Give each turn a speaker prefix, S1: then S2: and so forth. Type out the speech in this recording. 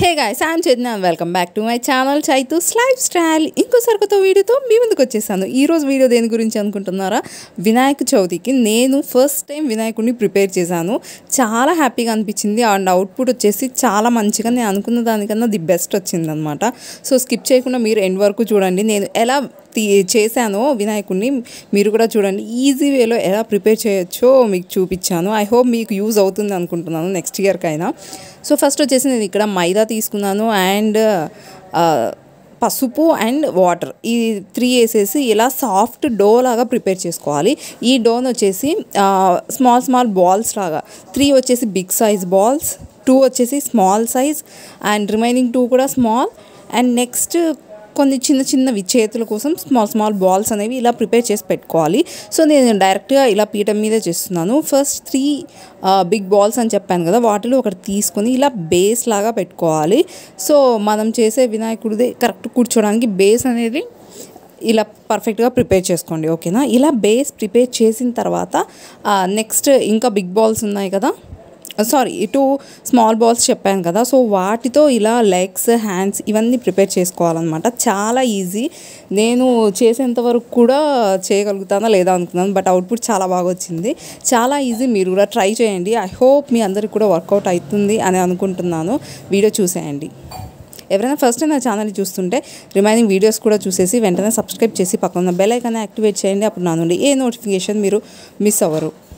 S1: hey guys I'm Chaitanya welcome back to my channel Chaitu's lifestyle ఇంకో సరికొత్త వీడియోతో మీ ముందుకు వచ్చేసాను ఈ రోజు వీడియో దేని గురించి అనుకుంటున్నారా వినాయక చవితికి నేను ఫస్ట్ టైం వినాయకుడిని ప్రిపేర్ చేశాను చాలా హ్యాపీగా అనిపించింది అండ్ అవుట్పుట్ వచ్చేసి చాలా మంచిగా నేను అనుకున్న దానికన్నా ది బెస్ట్ వచ్చింది అనమాట సో స్కిప్ చేయకుండా మీరు ఎండ్ వరకు చూడండి నేను ఎలా తీ చేశానో వినాయకుడిని మీరు కూడా చూడండి ఈజీ వేలో ఎలా ప్రిపేర్ చేయొచ్చో మీకు చూపించాను ఐ హోప్ మీకు యూజ్ అవుతుంది అనుకుంటున్నాను నెక్స్ట్ ఇయర్కైనా సో ఫస్ట్ వచ్చేసి నేను ఇక్కడ మైదా తీసుకున్నాను అండ్ పసుపు అండ్ వాటర్ ఈ త్రీ వేసేసి ఇలా సాఫ్ట్ డో లాగా ప్రిపేర్ చేసుకోవాలి ఈ డోన్ వచ్చేసి స్మాల్ స్మాల్ బాల్స్ లాగా త్రీ వచ్చేసి బిగ్ సైజ్ బాల్స్ టూ వచ్చేసి small size and remaining two కూడా స్మాల్ అండ్ నెక్స్ట్ కొన్ని చిన్న చిన్నవి చేతుల కోసం స్మాల్ స్మాల్ బాల్స్ అనేవి ఇలా ప్రిపేర్ చేసి పెట్టుకోవాలి సో నేను డైరెక్ట్గా ఇలా పీఠం మీదే చేస్తున్నాను ఫస్ట్ త్రీ బిగ్ బాల్స్ అని చెప్పాను కదా వాటిలో ఒకటి తీసుకొని ఇలా బేస్ లాగా పెట్టుకోవాలి సో మనం చేసే వినాయకుడిది కరెక్ట్ కూర్చోడానికి బేస్ అనేది ఇలా పర్ఫెక్ట్గా ప్రిపేర్ చేసుకోండి ఓకేనా ఇలా బేస్ ప్రిపేర్ చేసిన తర్వాత నెక్స్ట్ ఇంకా బిగ్ బాల్స్ ఉన్నాయి కదా సారీ టూ స్మాల్ బాల్స్ చెప్పాను కదా సో వాటితో ఇలా లెగ్స్ హ్యాండ్స్ ఇవన్నీ ప్రిపేర్ చేసుకోవాలన్నమాట చాలా ఈజీ నేను చేసేంత వరకు కూడా చేయగలుగుతానా లేదా అనుకున్నాను బట్ అవుట్పుట్ చాలా బాగా వచ్చింది చాలా ఈజీ మీరు కూడా ట్రై చేయండి ఐ హోప్ మీ అందరికి కూడా వర్కౌట్ అవుతుంది అని అనుకుంటున్నాను వీడియో చూసేయండి ఎవరైనా ఫస్ట్ నా ఛానల్ చూస్తుంటే రిమైనింగ్ వీడియోస్ కూడా చూసేసి వెంటనే సబ్స్క్రైబ్ చేసి పక్కన బెల్ ఐకాన్ యాక్టివేట్ చేయండి అప్పుడు నా నుండి ఏ నోటిఫికేషన్ మీరు మిస్ అవ్వరు